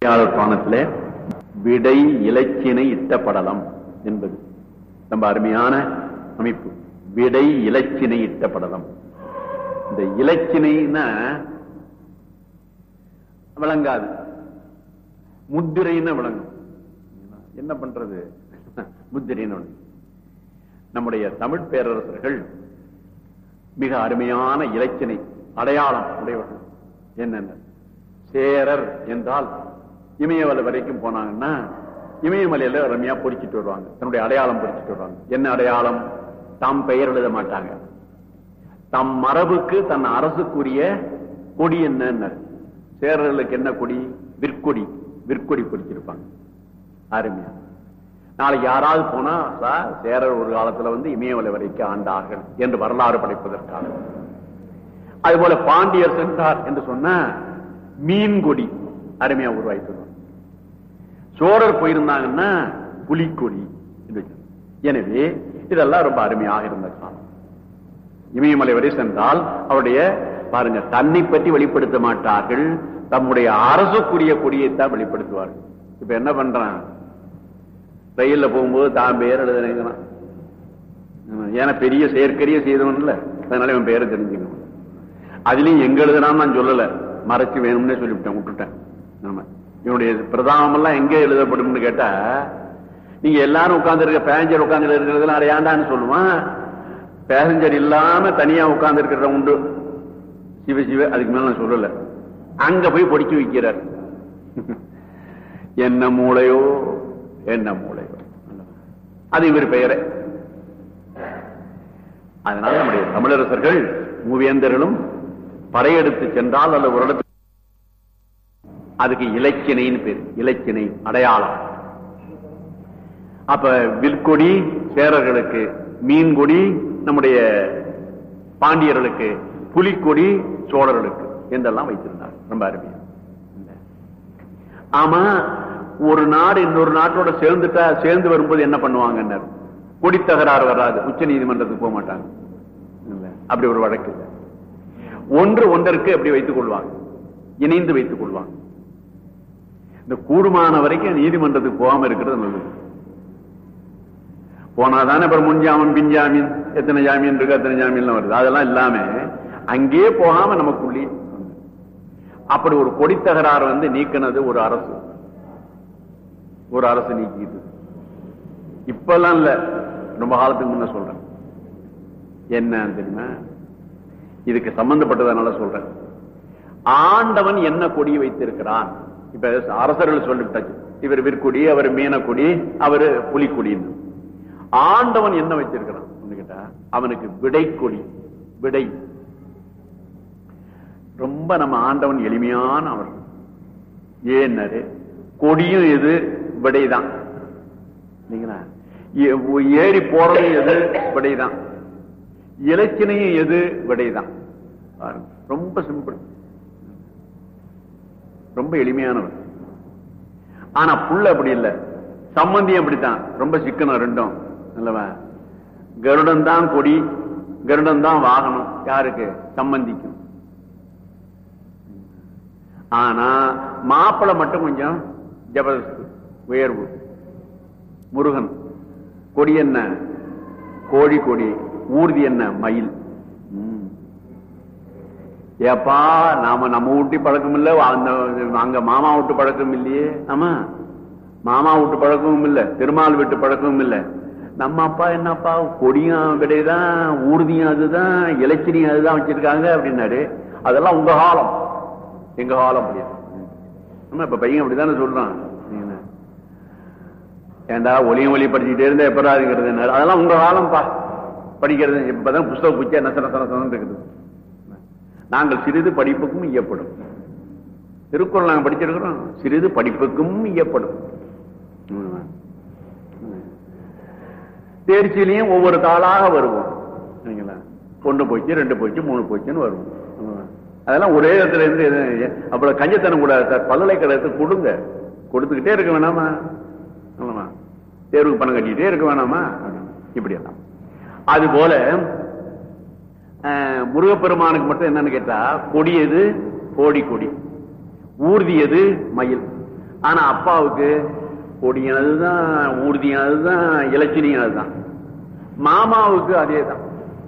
பானத்துல விடை இலச்சினை இட்ட படலம் என்பது ரொம்ப அருமையான அமைப்பு விடை இலச்சினை இட்ட படலம் இந்த இலச்சினைன்னா விளங்காது முத்திரைன்னு விளங்கும் என்ன பண்றது முத்திரைன்னு விளங்கும். நம்முடைய தமிழ் பேரரசர்கள் மிக அருமையான இலச்சினை அடையாளம் உடையவர்கள் என்னென்ன சேரர் என்றால் இமயமலை வரைக்கும் போனாங்கன்னா இமயமலையில ரம்யா பொறிச்சிட்டு வருவாங்க தன்னுடைய அடையாளம் பொறிச்சிட்டு வருவாங்க என்ன அடையாளம் தாம் பெயர் எழுத மாட்டாங்க தம் மரபுக்கு தன் அரசுக்குரிய கொடி என்ன சேரர்களுக்கு என்ன கொடி விற்கொடி விற்கொடி பொறிச்சிருப்பாங்க அருமையா நாளைக்கு யாராவது போனா சார் சேரர் ஒரு காலத்துல வந்து இமயமலை வரைக்கும் ஆண்டார்கள் என்று வரலாறு படைப்பதற்காக அதுபோல பாண்டியர் சென்றார் என்று சொன்ன மீன் கொடி அருமையா உருவாயிட்டு சோழர் போயிருந்தாங்கன்னா புலிக்கொடி என்று வச்சிருந்தாங்க. எனவே இதெல்லாம் ரொம்ப அருமையாக இருந்த காலம் இமயமலை வரை சென்றால் அவருடைய பாருங்க தன்னை பற்றி வெளிப்படுத்த மாட்டார்கள் தம்முடைய அரசுக்குரிய கொடியைத்தான் வெளிப்படுத்துவார்கள் இப்ப என்ன பண்றான் ரயில்ல போகும்போது தான் பெயர் எழுதுனேங்கிறான் ஏன்னா பெரிய செயற்கரிய செய்தவன் இல்ல அதனால இவன் பேரை தெரிஞ்சுக்கணும் அதுலயும் எங்க எழுதுனான்னு நான் சொல்லல மறைச்சு வேணும்னே சொல்லிவிட்டேன் விட்டுட்டேன் ஆமா இவனுடைய பிரதானம் எல்லாம் எங்க எழுதப்படும்னு கேட்டா நீங்க எல்லாரும் உட்கார்ந்து இருக்க பேசஞ்சர் உட்கார்ந்து இருக்கிறதுலாம் அடையாண்டான்னு சொல்லுவான் பேசஞ்சர் இல்லாம தனியா உட்கார்ந்து இருக்கிற உண்டு சிவ சிவ அதுக்கு மேல நான் சொல்லல அங்க போய் பொடிச்சு வைக்கிறார் என்ன மூளையோ என்ன மூளையோ அது இவர் பெயரே அதனால நம்முடைய தமிழரசர்கள் மூவேந்தர்களும் பறையெடுத்து சென்றால் அல்ல ஒரு இடத்துக்கு அதுக்கு இலச்சினைன்னு பேர் இலச்சினை அடையாளம் அப்ப விற்கொடி சேரர்களுக்கு மீன்கொடி நம்முடைய பாண்டியர்களுக்கு புலிக்கொடி சோழர்களுக்கு என்றெல்லாம் வைத்திருந்தார் ரொம்ப அருமையா ஆமா ஒரு நாடு இன்னொரு நாட்டோட சேர்ந்துட்டா சேர்ந்து வரும்போது என்ன பண்ணுவாங்க கொடி தகராறு வராது உச்ச நீதிமன்றத்துக்கு போக மாட்டாங்க இல்ல, அப்படி ஒரு வழக்கு இல்லை ஒன்று ஒன்றற்கு அப்படி வைத்துக் கொள்வாங்க இணைந்து வைத்துக் கொள்வாங்க இந்த கூடுமான வரைக்கும் நீதிமன்றத்துக்கு போகாம இருக்கிறது நல்லது போனாதானே அப்புறம் முன் ஜாமீன் பின் ஜாமீன் எத்தனை ஜாமீன் இருக்கு எத்தனை ஜாமீன் வருது அதெல்லாம் இல்லாம அங்கேயே போகாம நமக்குள்ளே அப்படி ஒரு கொடி தகராறு வந்து நீக்கினது ஒரு அரசு ஒரு அரசு நீக்கிது இப்பெல்லாம் இல்ல ரொம்ப காலத்துக்கு முன்ன சொல்றேன் என்ன தெரியுமா இதுக்கு சம்பந்தப்பட்டதனால சொல்றேன் ஆண்டவன் என்ன கொடி வைத்திருக்கிறான் இப்ப அரசர்கள் சொல்லிவிட்டாச்சு இவர் விற்கொடி அவர் மீனக்கொடி அவரு புலிக்கொடின்னு ஆண்டவன் என்ன வச்சிருக்கிறான் கேட்டா அவனுக்கு விடை கொடி விடை ரொம்ப நம்ம ஆண்டவன் எளிமையான அவர் ஏன்னாரு கொடியும் எது விடைதான் இல்லைங்களா ஏ- ஏறி போறதும் எது விடைதான் இலச்சினையும் எது விடைதான் பாருங்க. ரொம்ப சிம்பிள் ரொம்ப எளிமையானவர் ஆனா புள்ள அப்படி இல்ல சம்பந்தியம் அப்படித்தான் ரொம்ப சிக்கனம் ரெண்டும் அல்லவா கருடன் தான் கொடி கருடன் தான் வாகனம் யாருக்கு சம்பந்திக்கும் ஆனா மாப்பிளை மட்டும் கொஞ்சம் ஜபர்தஸ்து உயர்வு முருகன் கொடி என்ன கோழி கொடி ஊர்தி என்ன மயில் ம். ஏப்பா நாம நம்ம வீட்டு பழக்கம் இல்ல அந்த அங்க மாமா வீட்டு பழக்கம் இல்லையே ஆமா மாமா வீட்டு பழக்கமும் இல்ல திருமால் வீட்டு பழக்கமும் இல்ல நம்ம அப்பா என்னப்பா கொடியும் விடைதான் ஊர்தியும் அதுதான் இலச்சினியும் அதுதான் வச்சிருக்காங்க அப்படின்னாரு அதெல்லாம் உங்க காலம் எங்க காலம் அப்படி ஆமா இப்ப பையன் அப்படித்தானே சொல்றான் என்ன? ஏண்டா ஒலியும் ஒலி படிச்சுட்டே இருந்தா எப்படாதுங்கிறது என்ன அதெல்லாம் உங்க காலம்ப்பா படிக்கிறது இப்பதான் புஸ்தக பூச்சா நசன சன இருக்குது நாங்கள் சிறிது படிப்புக்கும் இயப்படும் திருக்குறள் நாங்க படிச்சிருக்கிறோம் சிறிது படிப்புக்கும் இயப்படும் ம். தேர்ச்சியிலையும் ஒவ்வொரு தாளாக வருவோம் சரிங்களா ஒன்று போச்சு ரெண்டு போச்சு மூணு போச்சுன்னு வருவோம் ம். அதெல்லாம் ஒரே இடத்துல இருந்து எது- அப்புறம் கஞ்சத்தனம் கூடாது சார் பல்கலைக்கழகத்துக்கு கொடுங்க கொடுத்துக்கிட்டே இருக்க வேணாமா ஆமாமா தேர்வுக்கு பணம் கட்டிக்கிட்டே இருக்க வேணாமா இப்படி எல்லாம் அது போல அஹ், முருகப்பெருமானுக்கு மட்டும் என்னன்னு கேட்டா கொடியது கோடி கொடி ஊர்தியது மயில் ஆனா அப்பாவுக்கு கொடியானதுதான் ஊர்தியானதுதான் இலச்சினியானதுதான் மாமாவுக்கு அதே தான்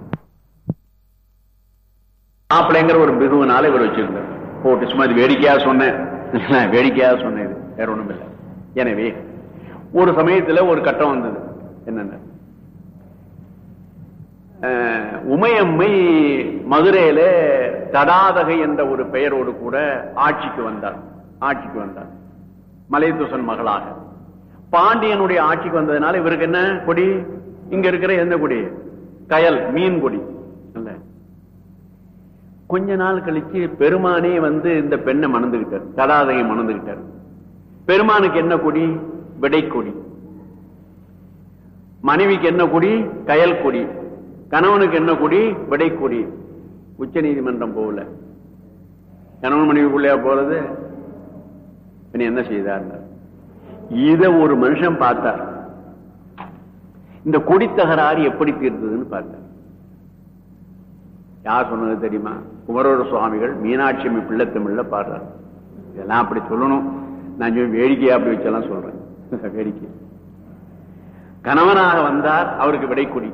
மாப்பிள்ளைங்கிற ஒரு பிகுவனால இவர் வச்சிருந்தார் போட்டு சும்மா இது வேடிக்கையா சொன்னேன் வேடிக்கையா சொன்னேன் இது வேற ஒண்ணும் இல்லை எனவே ஒரு சமயத்துல ஒரு கட்டம் வந்தது என்னென்ன அஹ், உமையம்மை மதுரையில தடாதகை என்ற ஒரு பெயரோடு கூட ஆட்சிக்கு வந்தார் ஆட்சிக்கு வந்தார் மலையத்துசன் மகளாக பாண்டியனுடைய ஆட்சிக்கு வந்ததுனால இவருக்கு என்ன கொடி இங்க இருக்கிற எந்த கொடி கயல் மீன் கொடி இல்ல கொஞ்ச நாள் கழிச்சு பெருமானே வந்து இந்த பெண்ணை மணந்துகிட்டார் தடாதையை மணந்துகிட்டார் பெருமானுக்கு என்ன கொடி விடைக்கொடி மனைவிக்கு என்ன கொடி கயல் கொடி கணவனுக்கு என்ன கொடி விடைக்கொடி உச்ச நீதிமன்றம் போகல கணவன் மனைவிக்குள்ளேயா போறது பின்ன என்ன செய்தார் இத ஒரு மனுஷன் பார்த்தார் இந்த கொடி தகராறு எப்படி தீர்த்ததுன்னு பார்த்தார் யார் சொன்னது தெரியுமா குமரோட சுவாமிகள் மீனாட்சி அம்மி பிள்ளை தமிழ்ல பாடுறார் இதெல்லாம் அப்படி சொல்லணும் நான் சொல்லி வேடிக்கையா அப்படி வச்செல்லாம் சொல்றேன் வேடிக்கை கணவனாக வந்தார் அவருக்கு விடைக்குடி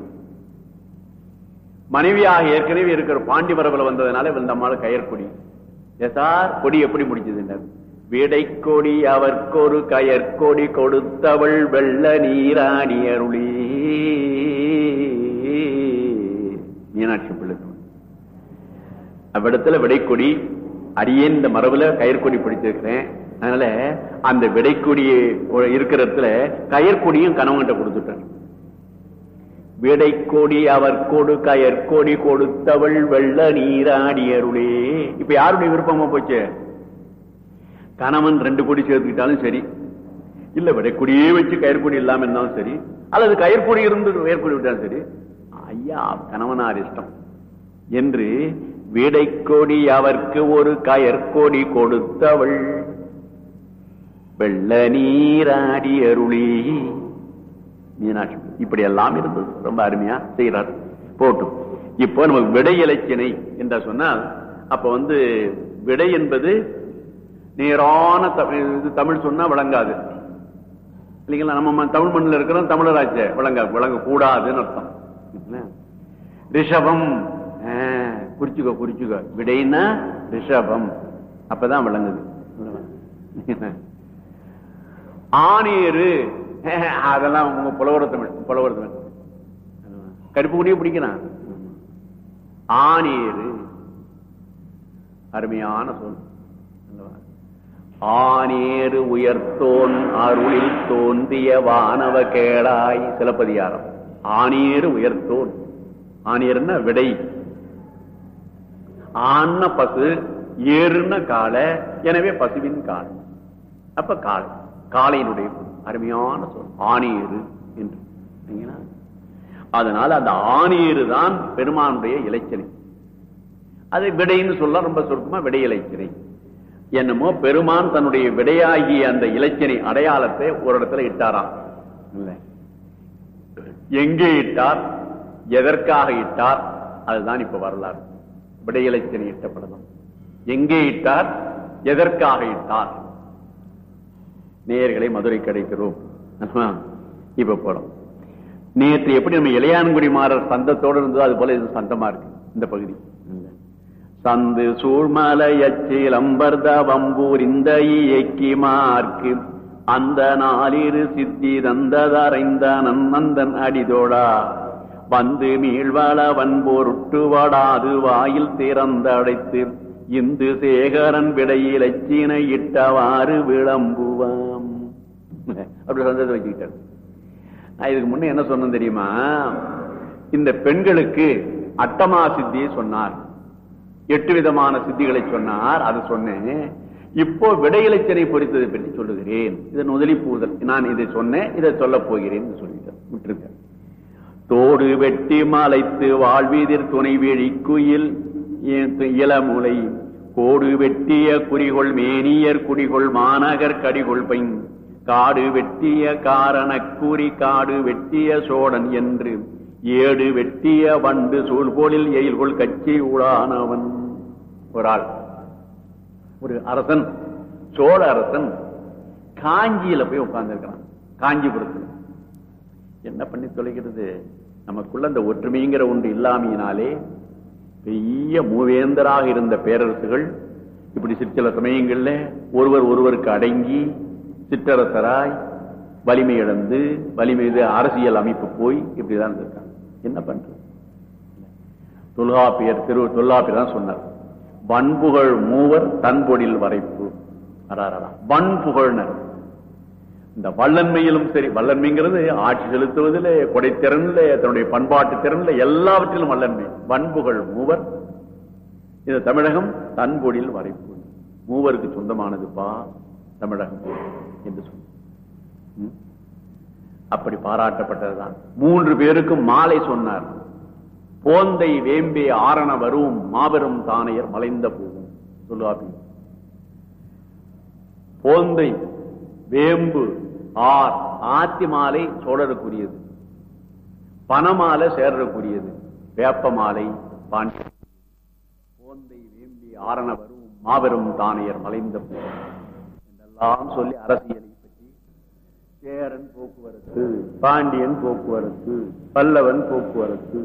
மனைவியாக ஏற்கனவே இருக்கிற பாண்டி மரபுல வந்ததுனால இந்த அம்மாள் கயற்கொடி சார் கொடி எப்படி முடிச்சதுன்றார் விடைக்கொடி அவர்க்கொரு கயற்கொடி கொடுத்தவள் வெள்ள நீராடி அருளி மீனாட்சி பிள்ளை அவ்விடத்துல விடைக்கொடி அடியேன் இந்த மரபுல கயற்கொடி பிடிச்சிருக்கிறேன் அதனால அந்த விடைக்கொடி இருக்கிற இடத்துல கயற்கொடியும் கணவன்கிட்ட கொடுத்துட்டார் விடைக்கொடி அவர் கொடு கயற்கொடி கொடுத்தவள் வெள்ள நீராடி அருளே இப்ப யாருடைய விருப்பமா போச்சு கணவன் ரெண்டு கொடி சேர்த்துக்கிட்டாலும் சரி இல்ல விடைக்கொடியே வச்சு கயற்கொடி இல்லாம இருந்தாலும் சரி அல்லது கயற்கொடி இருந்து வேர்க்கொடி விட்டாலும் சரி ஐயா கணவனார் இஷ்டம் என்று விடைக்கொடி அவர்க்கு ஒரு கயற்கொடி கொடுத்தவள் வெள்ள நீராடி அருளி மீனாட்சி இப்படி எல்லாம் இருந்தது ரொம்ப அருமையா செய்யறார் போட்டும் இப்போ நமக்கு விடை இலச்சினை என்று சொன்னால் அப்ப வந்து விடை என்பது நேரான தமிழ் இது தமிழ் சொன்னா விளங்காது இல்லைங்களா நம்ம ம- தமிழ் மண்ணில் இருக்கிறோம் தமிழராச்ச விளங்க விளங்க கூடாதுன்னு அர்த்தம் இல்லைங்களா? ரிஷபம் ஆ, குறிச்சுக்கோ குறிச்சுக்கோ விடைன்னா ரிஷபம் அப்பதான் விளங்குது ஆணியரு அதெல்லாம் உங்க புலவர் தமிழ் புலவர் தமிழ் கருப்பு குடியே பிடிக்கிறான் ஆணியரு அருமையான சொல் அல்லவா? ஆனேறு உயர்த்தோன் அருளில் தோன்றிய வானவ கேளாய் சிலப்பதிகாரம் ஆனேறு உயர்த்தோன் ஆணியர்னா விடை ஆன பசு ஏறுன காலை எனவே பசுவின் காலை அப்ப காளை காளையினுடைய பொருள். அருமையான சொல் ஆணியரு என்று சரிங்களா? அதனால அந்த ஆணியரு தான் பெருமானுடைய இலச்சனை அதை விடைன்னு சொல்ல ரொம்ப சுருக்கமா விடை இலச்சினை என்னமோ பெருமான் தன்னுடைய விடையாகிய அந்த இலச்சினை அடையாளத்தை ஒரு இடத்துல இட்டாராம் இல்ல எங்கே இட்டார் எதற்காக இட்டார் அதுதான் இப்ப வரலாறு விடை இலச்சினை இட்டப்படலாம் எங்கே இட்டார் எதற்காக இட்டார் நேயர்களை மதுரை கிடைக்கிறோம் ஆமா, இப்ப போறோம் நேற்று எப்படி நம்ம இளையான்குடி மாறர் சந்தத்தோடு இருந்ததோ அது போல இது சந்தமா இருக்கு இந்த பகுதி சந்து சூழ்மலையச்சில் அம்பர்த வம்பூர் இந்த இயக்கி மார்க்கு அந்த நாளிரு சித்தி தந்ததரைந்த நன்னந்தன் அடிதோடா வந்து மீழ்வள வன்பொருட்டு வடாது வாயில் திறந்தடைத்து இந்து சேகரன் விடையில் அச்சினை இட்டவாறு விளம்புவாம் அப்படி சந்தத்தை வச்சுக்கிட்டார் நான் இதுக்கு முன்ன என்ன சொன்னேன் தெரியுமா இந்த பெண்களுக்கு அட்டமா சித்தியை சொன்னார் எட்டு விதமான சித்திகளை சொன்னார் அது சொன்னேன் இப்போ விடையிலச்சனை பொறித்ததை பற்றி சொல்லுகிறேன் இதன் முதலி பூதல் நான் இதை சொன்னேன் இதை சொல்ல போகிறேன் சொல்லிட்டேன் விட்டுருக்கேன் தோடு வெட்டி மலைத்து வாழ்வீதிர் துணை குயில் இளமுலை கோடு வெட்டிய குறிகொள் மேனியர் குடிகொள் மாநகர் கடிகொள் பைன் காடு வெட்டிய காரண கூறி காடு வெட்டிய சோழன் என்று ஏடு வெட்டிய வண்டு சூழ்போலில் எயில்கொள் கட்சி உளானவன் ஒரு ஆள் ஒரு அரசன் சோழ அரசன் காஞ்சியில போய் உட்கார்ந்துருக்கிறான் காஞ்சிபுரத்துல என்ன பண்ணி தொலைகிறது நமக்குள்ள அந்த ஒற்றுமைங்கிற ஒன்று இல்லாமையினாலே பெரிய மூவேந்தராக இருந்த பேரரசுகள் இப்படி சிற்சில சமயங்கள்ல ஒருவர் ஒருவருக்கு அடங்கி சிற்றரசராய் வலிமை இழந்து வலிமை இது அரசியல் அமைப்பு போய் இப்படிதான் இருக்காங்க என்ன பண்றது தொல்காப்பியர் திரு தொல்காப்பியர் தான் சொன்னார் வன்புகழ் மூவர் தன்பொழில் வரைப்பு அடாரடா வன்புகழ்னர் இந்த வல்லன்மையிலும் சரி வல்லன்மைங்கிறது ஆட்சி செலுத்துவதில் கொடைத்திறன்ல தன்னுடைய பண்பாட்டு திறன்ல எல்லாவற்றிலும் வல்லன்மை வன்புகள் மூவர் இந்த தமிழகம் தன்பொழில் வரைப்பு மூவருக்கு சொந்தமானதுப்பா தமிழகம் என்று சொன்ன ம்? அப்படி பாராட்டப்பட்டதுதான் மூன்று பேருக்கும் மாலை சொன்னார் போந்தை வேம்பே ஆரண வரும் மாபெரும் தானையர் மலைந்த போகும் சொல்லுவாப்பி போந்தை வேம்பு ஆர் ஆத்தி மாலை சோழருக்குரியது பனமாலை சேரருக்குரியது வேப்ப மாலை பாண்டி போந்தை வேம்பி ஆரண வரும் மாபெரும் தானையர் மலைந்த போகும் என்றெல்லாம் சொல்லி அரசியலை பற்றி சேரன் போக்குவரத்து பாண்டியன் போக்குவரத்து பல்லவன் போக்குவரத்து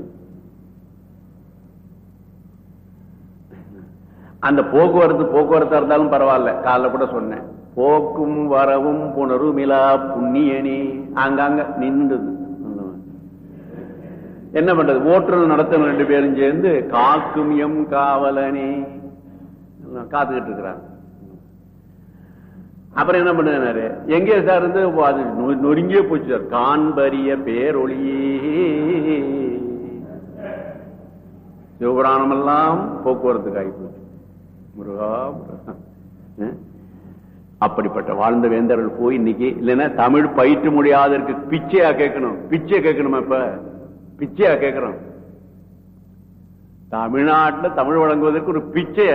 அந்த போக்குவரத்து போக்குவரத்தா இருந்தாலும் பரவாயில்ல காலைல கூட சொன்னேன் போக்கும் வரவும் புணருமிலா புண்ணியனே ஆங்காங்க நின்றுது என்ன பண்றது ஓட்டுநர் நடத்தணும் ரெண்டு பேரும் சேர்ந்து காக்கும் எம் காவலனே காத்துக்கிட்டு இருக்கிறாங்க அப்புறம் என்ன பண்ணுறாரு எங்கே சார் இருந்து அது நொ- நொறுங்கியே போச்சு சார் காண்பரிய பேரொளியே சிவபுராணம் எல்லாம் போக்குவரத்துக்கு ஆகி போச்சு முருகா முருகா. அஹ்? அப்படிப்பட்ட வாழ்ந்த வேந்தர்கள் போய் இன்னைக்கு இல்லைன்னா தமிழ் பயிற்று முடியாதற்கு பிச்சையா கேட்கணும் பிச்சை கேட்கணுமா இப்ப பிச்சையா கேட்கிறோம் தமிழ்நாட்டுல தமிழ் வழங்குவதற்கு ஒரு பிச்சைய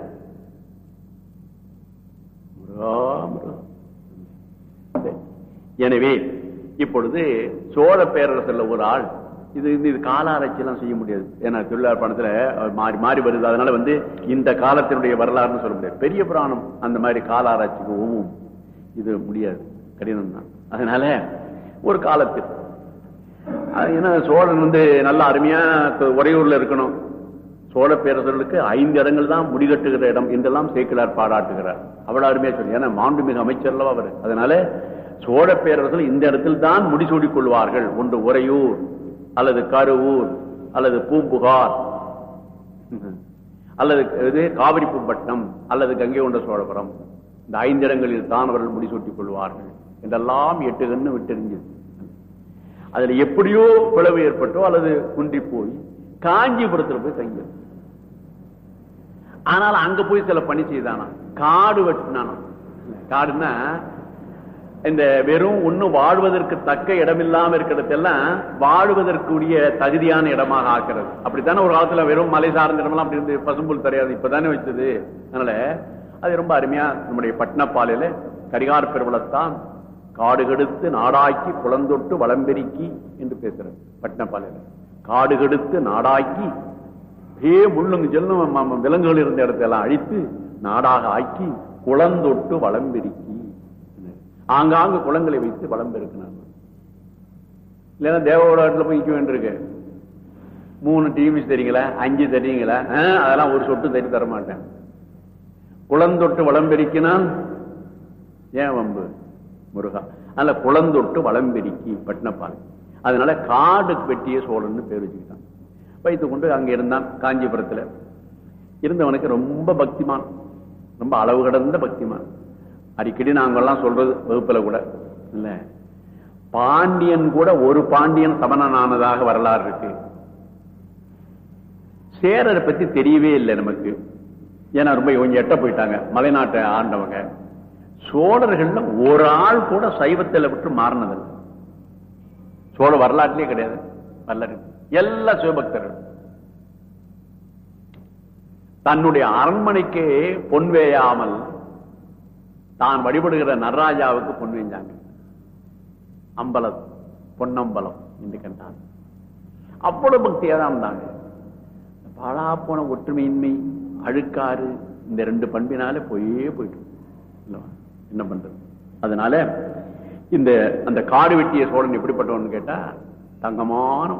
முருகா, முருகா. சரி. எனவே இப்பொழுது சோழ பேரரசுல ஒரு ஆள் இது இது- இது கால ஆராய்ச்சி எல்லாம் செய்ய முடியாது ஏன்னா தொழிலாளர் பணத்துல மாறி மாறி வருது அதனால வந்து இந்த காலத்தினுடைய வரலாறுன்னு சொல்ல முடியாது பெரிய புராணம் அந்த மாதிரி கால ஆராய்ச்சிக்கு ஒவ்வும் இது முடியாது கடினம் தான் அதனால ஒரு காலத்தில் அது ஏன்னா சோழன் வந்து நல்ல அருமையா த- உறையூர்ல இருக்கணும் சோழ பேரரசர்களுக்கு ஐந்து இடங்கள் தான் முடிகட்டுகிற இடம் என்றெல்லாம் சேக்கிலார் பாராட்டுகிறார் அவ்வளவு அருமையா சொல்லி ஏன்னா மாண்புமிகு அமைச்சர் அல்லவா அவர் அதனால சோழ பேரரசர்கள் இந்த இடத்தில் தான் முடிசூடிக் கொள்வார்கள் ஒன்று உறையூர் அல்லது கருவூர் அல்லது பூம்புகார் அல்லது இது காவிரி பூம்பட்டினம் அல்லது கங்கை கொண்ட சோழபுரம் இந்த ஐந்து இடங்களில் தான் அவர்கள் முடிசூட்டிக் கொள்வார்கள் என்றெல்லாம் எட்டு கண்ணு விட்டெறிஞ்சது அதுல எப்படியோ பிளவு ஏற்பட்டோ அல்லது குன்றி போய் காஞ்சிபுரத்துல போய் தங்கியது ஆனால் அங்க போய் சில பணி செய்தானா காடு வெட்டினானா காடுன்னா இந்த வெறும் ஒண்ணு வாழ்வதற்கு தக்க இடமில்லாம இருக்கிறதெல்லாம் வாழ்வதற்குரிய தகுதியான இடமாக ஆக்கிறது அப்படித்தானே ஒரு காலத்துல வெறும் மலை சார்ந்த இடமெல்லாம் அப்படி இருந்து பசும்புல் தெரியாது இப்பதானே வச்சது அதனால அது ரொம்ப அருமையா நம்முடைய பட்னப்பாலையில கரிகார பெருவளத்தான் காடு கெடுத்து நாடாக்கி குளந்தொட்டு வளம்பெருக்கி என்று பேசுறது பட்னப்பாலையில காடு கெடுத்து நாடாக்கி ஏ முள்ளுங்க செல்லும் ம- ம- விலங்குகள் இருந்த இடத்தெல்லாம் அழித்து நாடாக ஆக்கி குளந்தொட்டு வளம்பெருக்கி ஆங்காங்கு குளங்களை வைத்து வளம் பெருக்கினார் இல்லைன்னா தேவகோடாட்டில் போய் நிற்க வேண்டியிருக்கு மூணு டிவி தெரியுங்களா அஞ்சு தெரியுங்களா ஆ, அதெல்லாம் ஒரு சொட்டு தரி தர மாட்டேன் குளந்தொட்டு வளம் பெருக்கினால் ஏன் வம்பு முருகா அதனால குளந்தொட்டு வளம் பெருக்கி பட்டினப்பாலை அதனால காடு வெட்டிய சோழன்னு பேர் வச்சுக்கிட்டான் வைத்துக் கொண்டு அங்க இருந்தான் காஞ்சிபுரத்துல இருந்தவனுக்கு ரொம்ப பக்திமான் ரொம்ப அளவு கடந்த பக்திமான் அடிக்கடி நாங்கெல்லாம் சொல்றது வகுப்புல கூட இல்ல பாண்டியன் கூட ஒரு பாண்டியன் சமணனானதாக வரலாறு இருக்கு சேரரை பத்தி தெரியவே இல்லை நமக்கு ஏன்னா ரொம்ப இவங்க எட்ட போயிட்டாங்க மலைநாட்டை ஆண்டவங்க சோழர்கள்ல ஒரு ஆள் கூட சைவத்தில் விட்டு மாறினதில்லை சோழ வரலாற்றிலே கிடையாது வரலாறு எல்லா சிவபக்தர்கள் தன்னுடைய அரண்மனைக்கு பொன் வேயாமல் தான் வழிபடுகிற நடராஜாவுக்கு பொன் வேஞ்சாங்க அம்பலம் பொன்னம்பலம் என்று கண்டான் அவ்வளவு பக்தியா தான் இருந்தாங்க பாழா போன ஒற்றுமையின்மை அழுக்காறு இந்த ரெண்டு பண்பினால போயே போயிட்டு இல்லவா? என்ன பண்றது அதனால இந்த அந்த காடு வெட்டிய சோழன் எப்படிப்பட்டவன் கேட்டா தங்கமான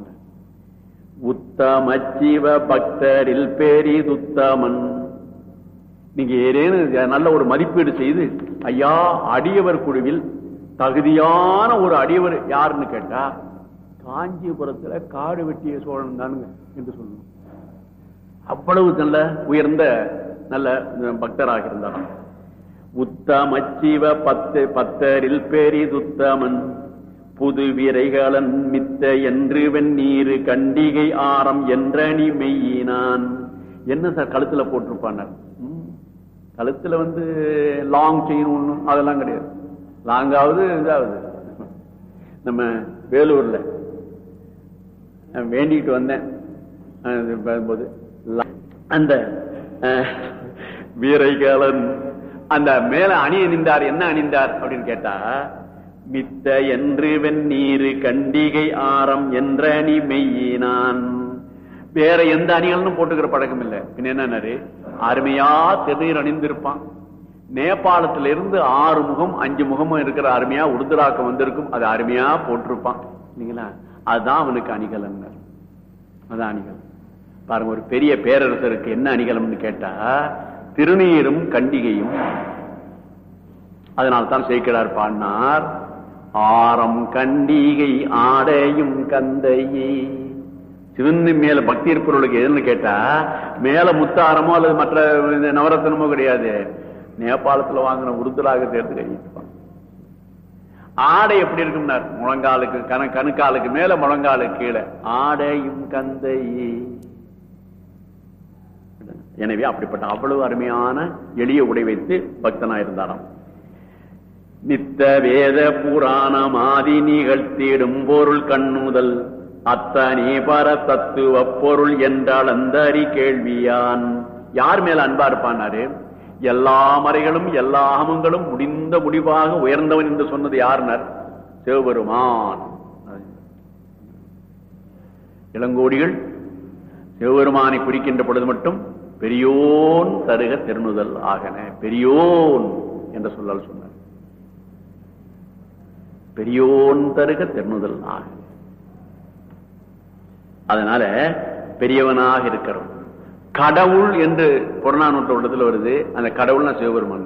உத்தம ஜீவ பக்தரில் பேரிதுத்தமன் நீங்க ஏதேனும் நல்ல ஒரு மதிப்பீடு செய்து ஐயா அடியவர் குழுவில் தகுதியான ஒரு அடியவர் யாருன்னு கேட்டா காஞ்சிபுரத்துல காடு வெட்டிய சோழன் தானுங்க என்று சொல்லணும் அவ்வளவு நல்ல உயர்ந்த நல்ல பக்தராக இருந்தாராம் உத்தம ஜீவ பத்து பத்தரில் பேரிதுத்தமன் புது விரைகளன் மித்த என்று வெந்நீரு கண்டிகை ஆரம் என்றணி மெய்யினான் என்ன சார் கழுத்துல போட்டிருப்பான் கழுத்துல வந்து லாங் செயின் ஒண்ணும் அதெல்லாம் கிடையாது லாங்காவது இதாவது நம்ம வேலூர்ல வேண்டிட்டு வந்தேன் போது அந்த வீரைகாலன் அந்த மேல அணி அணிந்தார் என்ன அணிந்தார் அப்படின்னு கேட்டா மித்த என்று வெந்நீரு கண்டிகை ஆரம் என்ற அணி மெய்யினான் வேற எந்த அணிகளும் போட்டுக்கிற பழக்கம் இல்லை பின்ன என்னன்னாரு அருமையா திருநீர் அணிந்திருப்பான் நேபாளத்துல இருந்து ஆறு முகம் அஞ்சு முகமும் இருக்கிற அருமையா உருதுராக்கம் வந்திருக்கும் அது அருமையா போட்டிருப்பான் இல்லைங்களா அதுதான் அவனுக்கு அணிகலன் அதான் அணிகலம் பாருங்க ஒரு பெரிய பேரரசருக்கு என்ன அணிகலம்னு கேட்டா திருநீரும் கண்டிகையும் அதனால்தான் சேர்க்கிறார் பாடினார் ஆரம் கண்டிகை ஆடையும் கந்தையே சிவந்து மேல பக்தி இருப்பவர்களுக்கு எதுன்னு கேட்டா மேல முத்தாரமோ அல்லது மற்ற நவரத்தனமோ கிடையாது நேபாளத்துல வாங்கின உருதுராகத்தை எடுத்து கழிப்பான் ஆடை எப்படி இருக்கும்னார் முழங்காலுக்கு கண கணுக்காலுக்கு மேல முழங்காலுக்கு கீழே ஆடையும் கந்தையே எனவே அப்படிப்பட்ட அவ்வளவு அருமையான எளிய உடை வைத்து பக்தனா இருந்தாராம் நித்த வேத புராணம் ஆதி நிகழ்த்திடும் பொருள் கண்ணுதல் அத்தனே பர தத்துவ பொருள் என்றால் அந்த அறி கேள்வியான் யார் மேல அன்பா இருப்பானாரு எல்லா மறைகளும் எல்லா அகமங்களும் முடிந்த முடிவாக உயர்ந்தவன் என்று சொன்னது யாருனர் சிவபெருமான் இளங்கோடிகள் சிவபெருமானை குறிக்கின்ற பொழுது மட்டும் பெரியோன் தருக திருணுதல் ஆகன பெரியோன் என்ற சொல்லால் சொன்னார் பெரியோன் தருக திருணுதல் ஆகன அதனால பெரியவனாக இருக்கிறோம் கடவுள் என்று புறநானூற்று உள்ளத்துல வருது அந்த கடவுள்னா சிவபெருமான்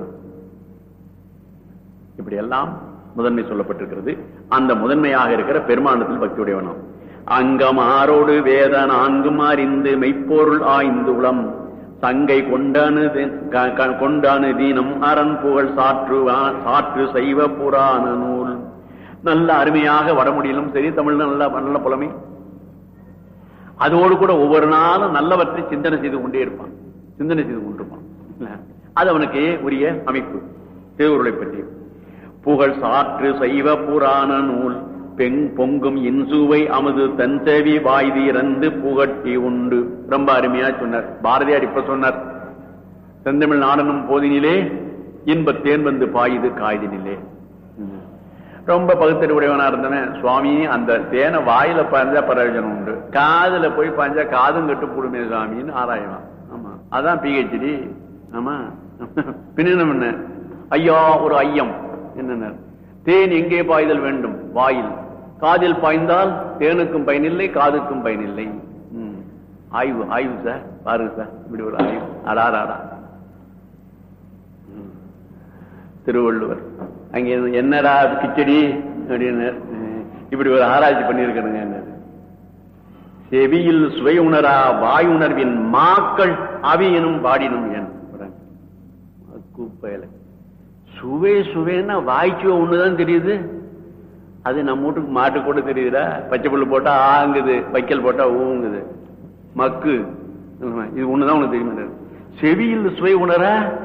இப்படி எல்லாம் முதன்மை சொல்லப்பட்டிருக்கிறது அந்த முதன்மையாக இருக்கிற பெருமானத்தில் பக்தியுடையவனாம் அங்கம் ஆரோடு வேத நான்கும் அறிந்து மெய்ப்பொருள் ஆய்ந்து உளம் சங்கை கொண்டானு கொண்டானு தீனம் அரண் புகழ் சாற்று சாற்று சைவ புராண நூல் நல்ல அருமையாக வடமொழியிலும் சரி தமிழ் நல்ல நல்ல புலமை அதோடு கூட ஒவ்வொரு நாளும் நல்லவற்றை சிந்தனை செய்து கொண்டே இருப்பான் சிந்தனை செய்து கொண்டிருப்பான் அது அவனுக்கு உரிய அமைப்பு திருவுருளை பற்றி புகழ் சாற்று சைவ புராண நூல் பெண் பொங்கும் இன்சுவை அமுது தன்செவி வாய்தி இறந்து புகட்டி உண்டு ரொம்ப அருமையா சொன்னார் பாரதியார் இப்ப சொன்னார் செந்தமிழ் நாடனும் போதினிலே இன்ப தேன் வந்து பாயுது காய்தினிலே ரொம்ப பகுத்தறிவுடையவனா இருந்தவன் சுவாமி அந்த தேனை வாயில பாய்ஞ்சா பிரயோஜனம் உண்டு காதுல போய் பாய்ஞ்சா காதும் கட்டு போடுமே சுவாமின்னு ஆராயலாம் ஆமா அதான் பிஹெச்டி ஆமா பின்ன என்ன ஐயா ஒரு ஐயம் என்ன தேன் எங்கே பாய்தல் வேண்டும் வாயில் காதில் பாய்ந்தால் தேனுக்கும் பயனில்லை காதுக்கும் பயனில்லை ஆய்வு ஆய்வு சார் பாருங்க சார் இப்படி ஒரு ஆய்வு அடாராடா திருவள்ளுவர் அங்கே என்னடா கிச்சடி அப்படின்னு இப்படி ஒரு ஆராய்ச்சி பண்ணிருக்கணுங்க என்ன செவியில் சுவை உணரா வாய் உணர்வின் மாக்கள் அவியனும் பாடினும் என் கூப்பையில சுவை சுவைன்னா வாய்ச்சுவ ஒண்ணுதான் தெரியுது அது நம்ம வீட்டுக்கு மாட்டு கூட தெரியுதா பச்சை புல்லு போட்டா ஆங்குது வைக்கல் போட்டா ஊங்குது மக்கு இது ஒண்ணுதான் உனக்கு தெரியுமா செவியில் சுவை உணர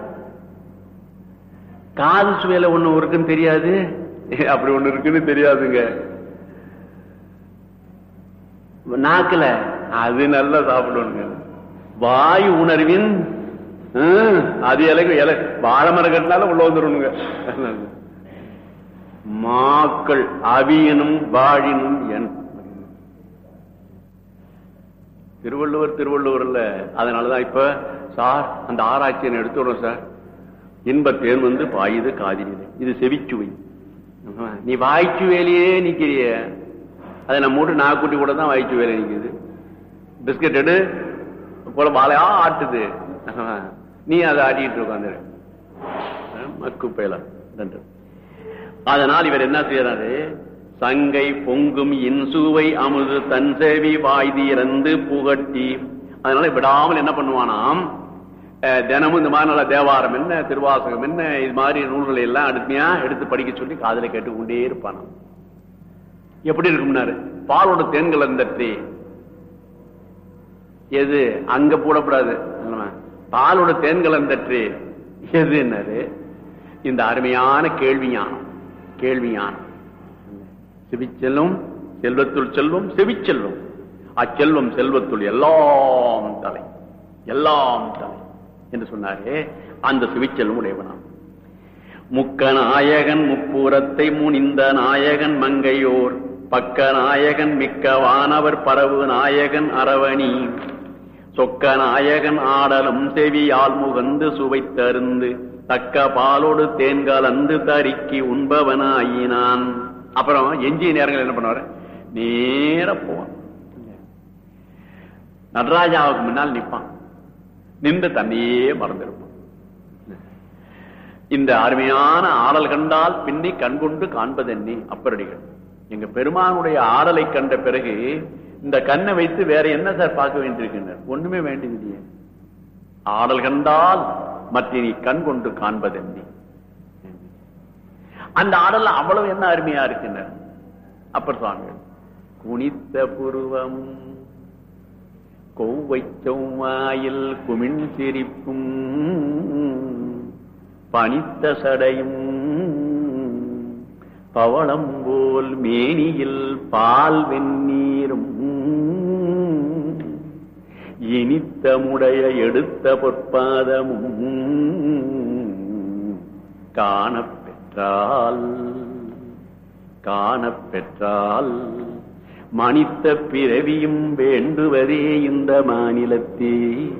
காது சுவையில ஒண்ணு இருக்குன்னு தெரியாது அப்படி ஒண்ணு இருக்குன்னு தெரியாதுங்க நாக்குல அது நல்லா சாப்பிடணுங்க வாயு உணர்வின் அது இலைக்கு இலை வாழை மரம் கட்டினாலும் உள்ள வந்துடணுங்க மாக்கள் அவியனும் வாழினும் என் திருவள்ளுவர் திருவள்ளுவர்ல அதனாலதான் இப்ப சார் அந்த ஆராய்ச்சியை எடுத்துடுறோம் சார் இன்பத்தேன் வந்து பாயுது காதிலே இது செவிச்சுவை நீ வாய்ச்சுவேலையே நிக்கிறிய அதை நம்ம மூட்டு நாக்குட்டி கூட தான் வாய்ச்சுவேலை நிக்குது பிஸ்கட் எடு போல வாழையா ஆட்டுது நீ அதை ஆட்டிட்டு உட்காந்துரு மக்கு பயல நன்று அதனால் இவர் என்ன செய்யறாரு சங்கை பொங்கும் இன்சுவை அமுது தன் செவி வாய்தி இறந்து புகட்டி அதனால விடாமல் என்ன பண்ணுவானாம் அஹ், தினமும் இந்த மாதிரி நல்ல தேவாரம் என்ன திருவாசகம் என்ன இது மாதிரி நூல்களை எல்லாம் அடுமையா எடுத்து படிக்க சொல்லி காதுல கேட்டுக்கொண்டே இருப்பானாம் எப்படி இருக்கும்னாரு பாலோட தேன் கலந்தற்றி எது அங்க போடக்கூடாது இல்லைம்மா? பாலோட தேன் கலந்தற்று எது என்னது இந்த அருமையான கேள்வி ஞானம் கேள்வி ஞானம் செவிச்செல்வம் செல்வத்துள் செல்வம் செவிச்செல்வம் அச்செல்வம் செல்வத்துள் எல்லாம் தலை எல்லாம் தலை என்று சொன்னாரே அந்த செவிச்செல்வம் உடையவனாம் முக்க நாயகன் முப்புறத்தை முனிந்த நாயகன் மங்கையோர் பக்க நாயகன் மிக்க வானவர் பரவு நாயகன் அரவணி சொக்க நாயகன் ஆடலும் செவியால் முகந்து சுவைத்தருந்து தக்க பாலோடு தேன் கலந்து தரிக்கி உண்பவனாயினான் அப்புறம் எஞ்சிய நேரங்கள் என்ன பண்ணுவாரு நேர போவான் நடராஜாவுக்கு முன்னால் நிப்பான் நின்று தன்னையே மறந்திருப்பான் இந்த அருமையான ஆடல் கண்டால் பின்னி கண்கொண்டு காண்பதென்னி அப்பரடிகள் எங்க பெருமானுடைய ஆடலை கண்ட பிறகு இந்த கண்ணை வைத்து வேற என்ன சார் பார்க்க வேண்டியிருக்கின்றனர் ஒண்ணுமே வேண்டியதில்லையே ஆடல் கண்டால் மற்ற நீ கண் கொண்டு காண்பதென்னி அந்த ஆடல் அவ்வளவு என்ன அருமையா இருக்கின்றன அப்பர் சுவாமிகள் குனித்த புருவம் கொவ்வை செவ்வாயில் குமிழ் சிரிப்பும் பனித்த சடையும் பவளம் போல் மேனியில் பால் வெந்நீரும் இனித்த முடைய எடுத்த பொற்பாதமும் காணப்பெற்றால் காணப்பெற்றால் மனித்த பிறவியும் வேண்டுவதே இந்த மாநிலத்தே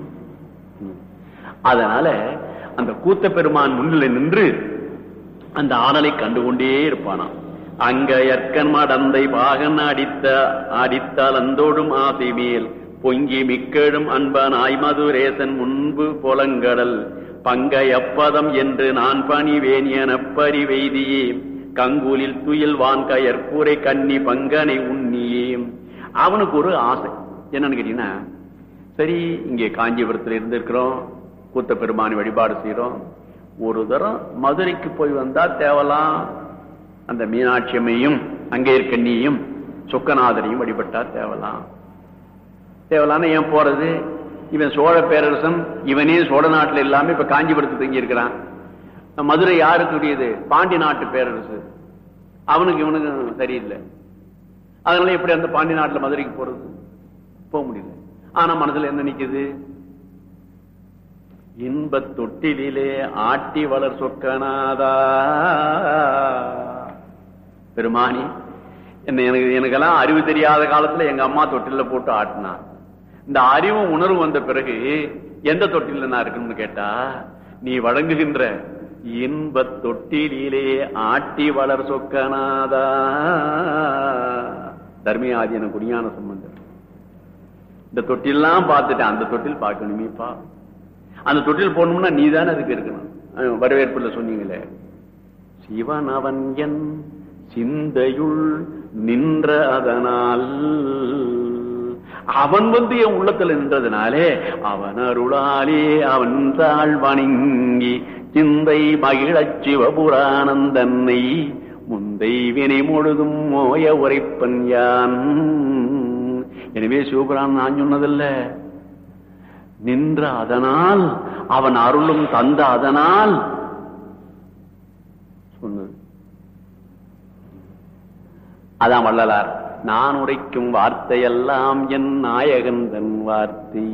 அதனால அந்த கூத்த பெருமான் முன்னிலை நின்று அந்த ஆடலை கண்டுகொண்டே இருப்பானாம் அங்க எற்கன் மடந்தை பாகன் அடித்த அடித்தால் அந்தோடும் ஆசை மேல் பொங்கி மிக்கெழும் அன்பனாய் மதுரேசன் முன்பு புலங்கடல் பங்க எப்பதம் என்று நான் பணிவேன் எனப் பரிவெய்தியே கங்குலில் துயில் வான் கயற்கூரை கன்னி பங்கனை உண்ணியே அவனுக்கு ஒரு ஆசை என்னன்னு கேட்டீங்கன்னா சரி இங்கே காஞ்சிபுரத்தில் இருந்திருக்கிறோம் கூத்த பெருமானி வழிபாடு செய்யறோம் ஒரு தரம் மதுரைக்கு போய் வந்தா தேவலாம் அந்த மீனாட்சி அம்மையும் அங்கே இருக்கண்ணியும் சொக்கநாதரையும் வழிபட்டா தேவலாம் தேவலான்னு ஏன் போறது இவன் சோழ பேரரசன் இவனே சோழ நாட்டுல இல்லாம இப்ப காஞ்சிபுரத்து தங்கி இருக்கிறான் மதுரை யாருக்குரியது பாண்டி நாட்டு பேரரசு அவனுக்கு இவனுக்கு சரியில்லை அதனால எப்படி அந்த பாண்டி நாட்டுல மதுரைக்கு போறது போக முடியல ஆனா மனசுல என்ன நிக்குது இன்பத் தொட்டிலே ஆட்டி வளர் சொக்கனாதா பெருமானி என்ன எனக்கு எனக்கெல்லாம் அறிவு தெரியாத காலத்துல எங்க அம்மா தொட்டில போட்டு ஆட்டினா இந்த அறிவும் உணர்வு வந்த பிறகு எந்த தொட்டில நான் இருக்கணும்னு கேட்டா நீ வழங்குகின்ற இன்பத் தொட்டிலே ஆட்டி வளர் சொக்கனாதா தர்மியாதியன குடியான சம்பந்தம் இந்த தொட்டிலாம் பார்த்துட்டேன் அந்த தொட்டில் பார்க்கணுமேப்பா அந்த தொட்டில் போடணும்னா நீ தானே அதுக்கு இருக்கணும் அஹ் வரவேற்புல சொன்னீங்களே சிவன் அவன் என் சிந்தையுள் நின்ற அதனால் அவன் வந்து என் உள்ளத்துல நின்றதுனாலே அவன் அருளாலே அவன் தாழ் வணங்கி சிந்தை மகிழச் சிவபுராணந்தன்னை முந்தை வினை முழுதும் மோய உரைப்பன் யான் எனவே சிவபுராணம் நான் சொன்னதில்ல நின்ற அதனால் அவன் அருளும் தந்த அதனால் சொன்னது அதான் வள்ளலார் நான் உரைக்கும் வார்த்தையெல்லாம் என் நாயகன் தன் வார்த்தை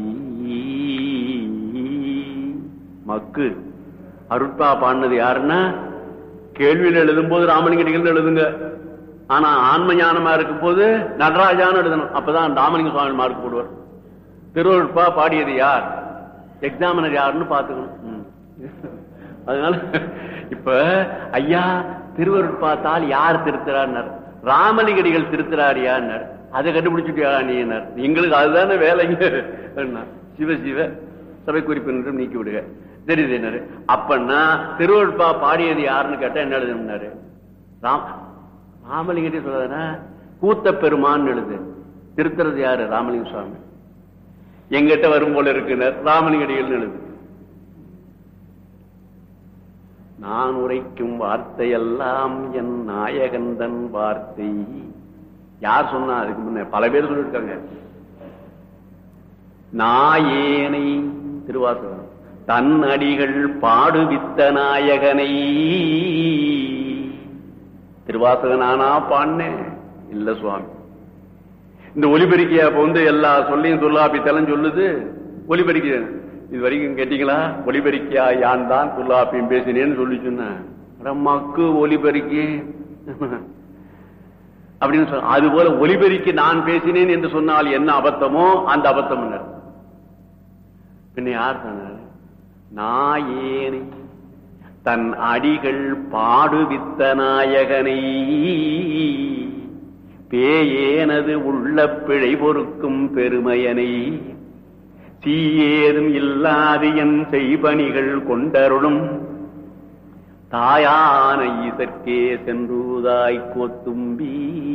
மக்கு அருட்பா பாடினது யாருன்னா கேள்வியில் எழுதும்போது ராமலிங்க எழுதுங்க ஆனா ஆன்ம ஞானமா இருக்கும் போது நடராஜான்னு எழுதணும் அப்பதான் ராமலிங்க சுவாமி மார்க் போடுவார் திருவருட்பா பாடியது யார் எக்ஸாமினர் யாருன்னு பாத்துக்கணும் ம். அதனால இப்ப ஐயா திருவருட்பாத்தால் யார் திருத்துறார் ராமலிங்கடிகள் திருத்துறாரியார் அதை கண்டுபிடிச்சுட்டியா நீனார் எங்களுக்கு அதுதானே வேலைங்க என்ன, சிவ சிவ சபை குறிப்பினரும் நீக்கி விடுக தெரியுது அப்பன்னா திருவருட்பா பாடியது யாருன்னு கேட்டா என்ன எழுதுனாரு ராம் ராமலிங்கடி சொல்றதுன்னா கூத்த பெருமான் எழுது திருத்துறது யாரு ராமலிங்க சுவாமி எங்கிட்ட வரும் போல இருக்குனர் ராமலிங்கடிகள் எழுது நான் உரைக்கும் வார்த்தையெல்லாம் என் நாயகந்தன் வார்த்தை யார் சொன்னா அதுக்கு முன்ன பல பேர் சொல்லியிருக்காங்க நாயேனை திருவாசகம் தன் அடிகள் பாடுவித்த நாயகனை திருவாசகனானா பாடினேன் இல்ல சுவாமி இந்த ஒலிபெருக்கிய அப்ப வந்து எல்லா சொல்லியும் தொல்லாப்பித்தெல்லாம் சொல்லுது ஒலிபெருக்கிய இது வரைக்கும் கேட்டீங்களா ஒலிபெருக்கியா யான் தான் தொல்லாப்பியும் பேசினேன்னு சொல்லி சொன்னேன் அட மக்கு ஒலிபெருக்கி அப்படின்னு சொன்ன அது போல ஒலிபெருக்கி நான் பேசினேன் என்று சொன்னால் என்ன அபத்தமோ அந்த அபத்தம் பின்ன யார் சொன்னார் நாயேனை தன் அடிகள் பாடுவித்த நாயகனை பேயேனது உள்ள பிழை பொறுக்கும் பெருமையனை தீயேதும் இல்லாது என் செய்பணிகள் கொண்டருளும் தாயான ஈசற்கே சென்றுதாய் கோத்தும்பி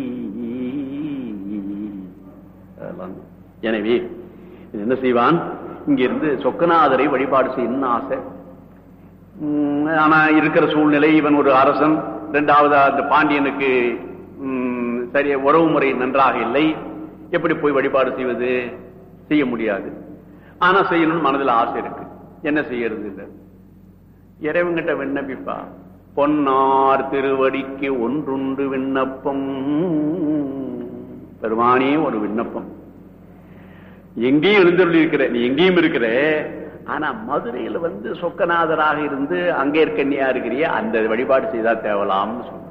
அதெல்லாம் தான். எனவே இது என்ன செய்வான் இங்கிருந்து சொக்கநாதரை வழிபாடு செய்யணும்னு ஆசை உம், ஆனா இருக்கிற சூழ்நிலை இவன் ஒரு அரசன் இரண்டாவது அந்த பாண்டியனுக்கு உம், சரிய உறவு முறை நன்றாக இல்லை எப்படி போய் வழிபாடு செய்வது செய்ய முடியாது ஆனா செய்யணும்னு மனதில் ஆசை இருக்கு என்ன செய்யறது இல்லை இறைவங்கிட்ட விண்ணப்பிப்பா பொன்னார் திருவடிக்கு ஒன்றுண்டு விண்ணப்பம் பெருமானே ஒரு விண்ணப்பம் எங்கேயும் எழுந்தருளி இருக்கிற நீ எங்கேயும் இருக்கிற ஆனா மதுரையில வந்து சொக்கநாதராக இருந்து அங்கே இருக்கன்னியா இருக்கிறிய அந்த வழிபாடு செய்தா தேவலாம்னு சொன்ன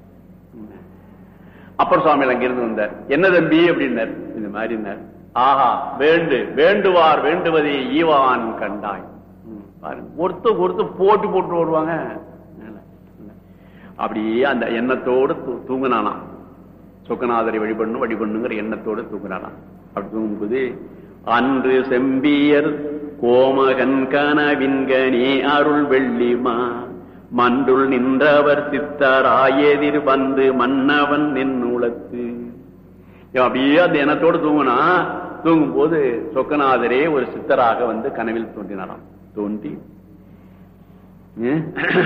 அப்பர் சுவாமிகள் அங்கிருந்து வந்தார் என்ன தம்பி அப்படின்னார் இந்த மாதிரி ஆஹா வேண்டு வேண்டுவார் வேண்டுவதை ஈவான் கண்டாய் ம், பாருங்க ஒருத்தர் ஒருத்தர் போட்டு போட்டு வருவாங்க இல்ல, இல்ல. அப்படியே அந்த எண்ணத்தோடு தூ- தூங்குனானாம் சொக்கநாதரை வழிபடணும் வழிபடணுங்கிற எண்ணத்தோடு தூங்குனானாம் அப்படி தூங்கும்போது அன்று செம்பியர் கோமகன் கனவின்கனே அருள் வெள்ளிமா மன்றுள் நின்றவர் சித்தராயெதிர் வந்து மன்னவன் நின்னுளத்து இவன் அப்படியே அந்த எண்ணத்தோடு தூங்குனா தூங்கும் போது சொக்கநாதரே ஒரு சித்தராக வந்து கனவில் தோன்றினாராம் தோன்றி ஏ?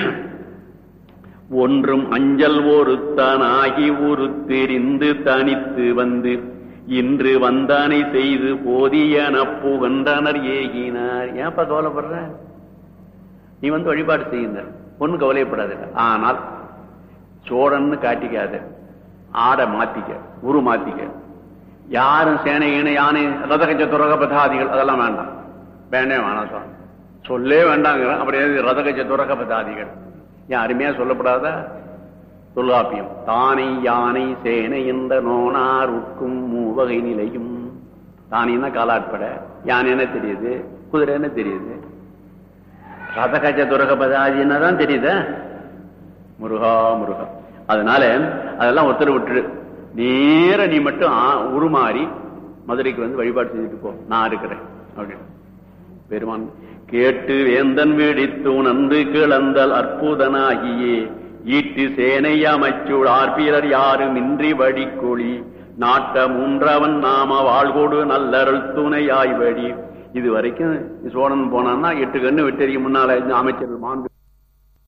ஒன்றும் அஞ்சல் ஒருத்தனாகி ஒரு தெரிந்து தனித்து வந்து இன்று வந்தானை செய்து போதியன புகன்றனர் ஏகினார் ஏன்ப்பா கவலைப்படுற நீ வந்து வழிபாடு செய்யுங்க ஒன்னும் கவலைப்படாது ஆனால் சோழன்னு காட்டிக்காத ஆடை மாத்திக்க உரு மாத்திக்க யாரும் சேனை இணை யானை ரதகஜ துரக பதாதிகள் அதெல்லாம் வேண்டாம் வேண்டே வேணாம் சொல்ல சொல்லே வேண்டாங்கிற அப்படியே ரதகஜ துரக பதாதிகள் ஏன் அருமையா சொல்லப்படாத தொல்காப்பியம் தானை யானை சேனை என்ற நோனார் உட்கும் மூவகை நிலையும் தானின்னா காலாட்பட யானைன்னு தெரியுது குதிரைன்னு தெரியுது ரதகஜ துரக பதாதின்னா தான் தெரியுதா முருகா முருகா அதனால அதெல்லாம் ஒருத்தர் விட்டுரு நேர நீ மட்டும் ஆ- உருமாறி மதுரைக்கு வந்து வழிபாடு செஞ்சுட்டு போ நான் இருக்கிறேன் அப்படின்னு பெருமான் கேட்டு வேந்தன் வெடித்து நன்று கிளந்தல் அற்புதனாகியே ஈட்டு சேனை அமைச்சுள் ஆர்பியர் யாரும் இன்றி வடிக்கொழி நாட்ட மூன்றவன் நாம வாழ்கோடு நல்லருள் துணையாய் வழி இது வரைக்கும் சோழன் போனான்னா எட்டு கண்ணு வெட்டறிக்கு முன்னால இந்த அமைச்சர்கள் மாண்பு